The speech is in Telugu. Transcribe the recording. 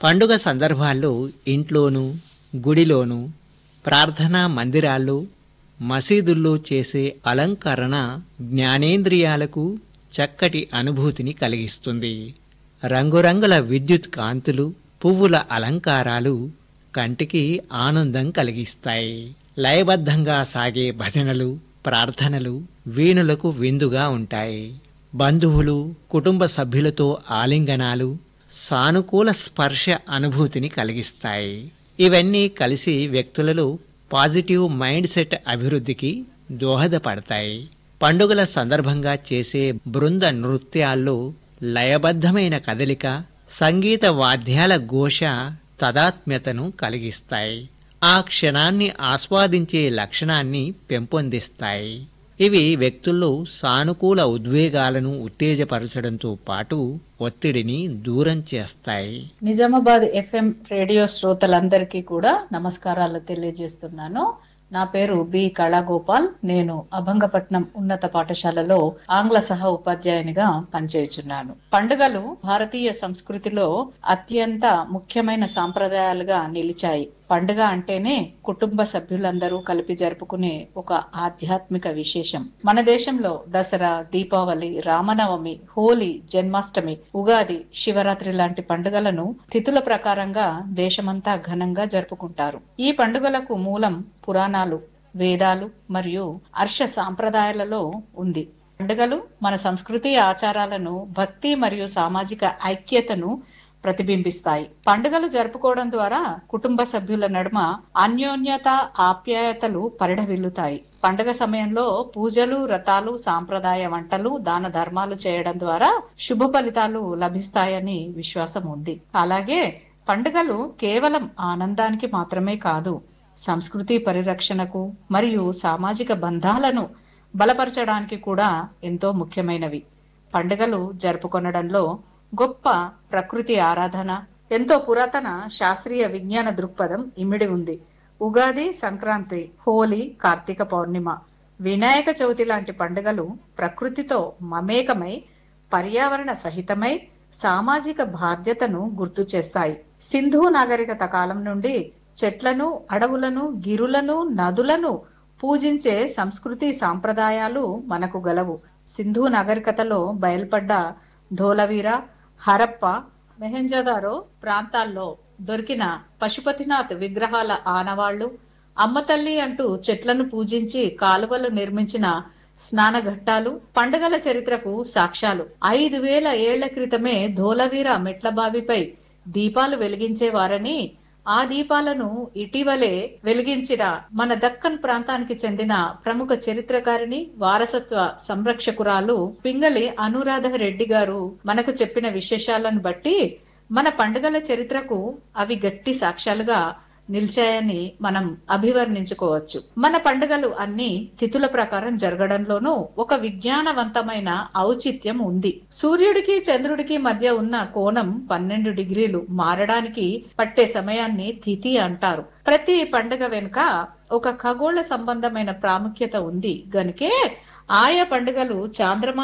పండుగ సందర్భాల్లో ఇంట్లోనూ గుడిలోనూ ప్రార్థనా మందిరాల్లో మసీదుల్లో చేసే అలంకరణ జ్ఞానేంద్రియాలకు చక్కటి అనుభూతిని కలిగిస్తుంది రంగురంగుల విద్యుత్ కాంతులు పువ్వుల అలంకారాలు కంటికి ఆనందం కలిగిస్తాయి లయబద్ధంగా సాగే భజనలు ప్రార్థనలు వీణులకు విందుగా ఉంటాయి బంధువులు కుటుంబ సభ్యులతో ఆలింగనాలు సానుకూల స్పర్శ అనుభూతిని కలిగిస్తాయి ఇవన్నీ కలిసి వ్యక్తులలో పాజిటివ్ మైండ్ సెట్ అభివృద్ధికి దోహదపడతాయి పండుగల సందర్భంగా చేసే బృంద నృత్యాల్లో లయబద్ధమైన కదలిక సంగీత వాద్యాల ఘోష తదాత్మ్యతను కలిగిస్తాయి ఆ క్షణాన్ని ఆస్వాదించే లక్షణాన్ని పెంపొందిస్తాయి ఇవి వ్యక్తుల్లో సానుకూల ఉద్వేగాలను ఉత్తేజపరచడంతో పాటు ఒత్తిడిని దూరం చేస్తాయి నిజామాబాద్ ఎఫ్ఎం రేడియో శ్రోతలందరికీ కూడా నమస్కారాలు తెలియజేస్తున్నాను నా పేరు బి కళాగోపాల్ నేను అభంగపట్నం ఉన్నత పాఠశాలలో ఆంగ్ల సహ ఉపాధ్యాయునిగా పనిచేయుచున్నాను పండుగలు భారతీయ సంస్కృతిలో అత్యంత ముఖ్యమైన సాంప్రదాయాలుగా నిలిచాయి పండుగ అంటేనే కుటుంబ సభ్యులందరూ కలిపి జరుపుకునే ఒక ఆధ్యాత్మిక విశేషం మన దేశంలో దసరా దీపావళి రామనవమి హోలీ జన్మాష్టమి ఉగాది శివరాత్రి లాంటి పండుగలను తిథుల ప్రకారంగా దేశమంతా ఘనంగా జరుపుకుంటారు ఈ పండుగలకు మూలం పురాణాలు వేదాలు మరియు హర్ష సాంప్రదాయాలలో ఉంది పండుగలు మన సంస్కృతి ఆచారాలను భక్తి మరియు సామాజిక ఐక్యతను ప్రతిబింబిస్తాయి పండుగలు జరుపుకోవడం ద్వారా కుటుంబ సభ్యుల నడుమ అన్యోన్యత ఆప్యాయతలు పరిఢవిల్లుతాయి పండుగ సమయంలో పూజలు వ్రతాలు సాంప్రదాయ వంటలు దాన ధర్మాలు చేయడం ద్వారా శుభ ఫలితాలు లభిస్తాయని విశ్వాసం ఉంది అలాగే పండుగలు కేవలం ఆనందానికి మాత్రమే కాదు సంస్కృతి పరిరక్షణకు మరియు సామాజిక బంధాలను బలపరచడానికి కూడా ఎంతో ముఖ్యమైనవి పండుగలు జరుపుకొనడంలో గొప్ప ప్రకృతి ఆరాధన ఎంతో పురాతన శాస్త్రీయ విజ్ఞాన దృక్పథం ఇమిడి ఉంది ఉగాది సంక్రాంతి హోలీ కార్తీక పౌర్ణిమ వినాయక చవితి లాంటి పండుగలు ప్రకృతితో మమేకమై పర్యావరణ సహితమై సామాజిక బాధ్యతను గుర్తు చేస్తాయి సింధు నాగరికత కాలం నుండి చెట్లను అడవులను గిరులను నదులను పూజించే సంస్కృతి సాంప్రదాయాలు మనకు గలవు సింధు నాగరికతలో బయల్పడ్డ ధోలవీర హరప్ప మెహంజదారో ప్రాంతాల్లో దొరికిన పశుపతినాథ్ విగ్రహాల ఆనవాళ్లు అమ్మతల్లి అంటూ చెట్లను పూజించి కాలువలు నిర్మించిన స్నానఘట్టాలు పండుగల చరిత్రకు సాక్ష్యాలు ఐదు వేల ఏళ్ల క్రితమే ధోలవీర మెట్లబావిపై దీపాలు వెలిగించేవారని ఆ దీపాలను ఇటీవలే వెలిగించిన మన దక్కన్ ప్రాంతానికి చెందిన ప్రముఖ చరిత్రకారిణి వారసత్వ సంరక్షకురాలు పింగళి అనురాధ రెడ్డి గారు మనకు చెప్పిన విశేషాలను బట్టి మన పండుగల చరిత్రకు అవి గట్టి సాక్ష్యాలుగా నిలిచాయని మనం అభివర్ణించుకోవచ్చు మన పండుగలు అన్ని తిథుల ప్రకారం జరగడంలోనూ ఒక విజ్ఞానవంతమైన ఔచిత్యం ఉంది సూర్యుడికి చంద్రుడికి మధ్య ఉన్న కోణం పన్నెండు డిగ్రీలు మారడానికి పట్టే సమయాన్ని తిథి అంటారు ప్రతి పండుగ వెనుక ఒక ఖగోళ సంబంధమైన ప్రాముఖ్యత ఉంది గనుకే ఆయా పండుగలు చాంద్రమా